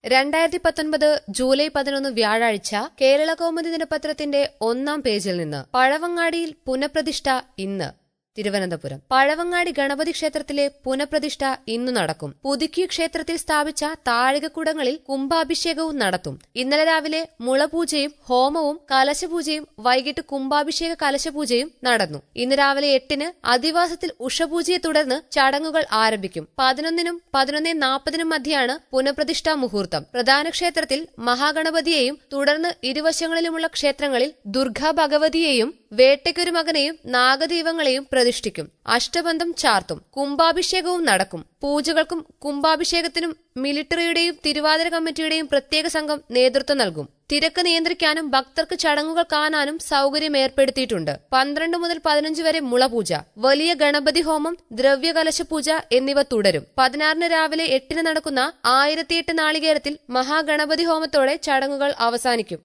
രണ്ടായിരത്തി പത്തൊൻപത് ജൂലൈ പതിനൊന്ന് വ്യാഴാഴ്ച കേരള കൗമുദി ദിനപത്രത്തിന്റെ ഒന്നാം പേജിൽ നിന്ന് പഴവങ്ങാടിയിൽ പുനഃപ്രതിഷ്ഠ ഇന്ന് തിരുവനന്തപുരം പഴവങ്ങാടി ഗണപതി ക്ഷേത്രത്തിലെ പുനഃപ്രതിഷ്ഠ ഇന്നു നടക്കും പുതുക്കിയ ക്ഷേത്രത്തിൽ സ്ഥാപിച്ച താഴികക്കുടങ്ങളിൽ കുംഭാഭിഷേകവും നടത്തും ഇന്നലെ രാവിലെ മുളപൂജയും ഹോമവും കലശപൂജയും വൈകിട്ട് കുംഭാഭിഷേക കലശപൂജയും നടന്നു ഇന്ന് രാവിലെ എട്ടിന് അധിവാസത്തിൽ ഉഷപൂജയെ തുടർന്ന് ചടങ്ങുകൾ ആരംഭിക്കും പതിനൊന്നിനും പതിനൊന്നേ നാൽപ്പതിനും മധ്യയാണ് പുനഃപ്രതിഷ്ഠാ മുഹൂർത്തം പ്രധാന ക്ഷേത്രത്തിൽ മഹാഗണപതിയെയും തുടർന്ന് ഇരുവശങ്ങളിലുമുള്ള ക്ഷേത്രങ്ങളിൽ ദുർഗാ ഭഗവതിയെയും വേട്ടയ്ക്കൊരു മകനെയും നാഗദൈവങ്ങളെയും പ്രതിഷ്ഠിക്കും അഷ്ടബന്ധം ചാർത്തും കുംഭാഭിഷേകവും നടക്കും പൂജകൾക്കും കുംഭാഭിഷേകത്തിനും മിലിറ്ററിയുടെയും തിരുവാതിര കമ്മിറ്റിയുടെയും പ്രത്യേക സംഘം നേതൃത്വം നൽകും തിരക്ക് നിയന്ത്രിക്കാനും ഭക്തർക്ക് ചടങ്ങുകൾ കാണാനും സൗകര്യം ഏർപ്പെടുത്തിയിട്ടുണ്ട് പന്ത്രണ്ട് മുതൽ പതിനഞ്ച് വരെ മുളപൂജ വലിയ ഗണപതി ഹോമം ദ്രവ്യകലശ പൂജ എന്നിവ തുടരും പതിനാറിന് രാവിലെ എട്ടിന് നടക്കുന്ന ആയിരത്തിയെട്ട് നാളികേരത്തിൽ മഹാഗണപതി ഹോമത്തോടെ ചടങ്ങുകൾ അവസാനിക്കും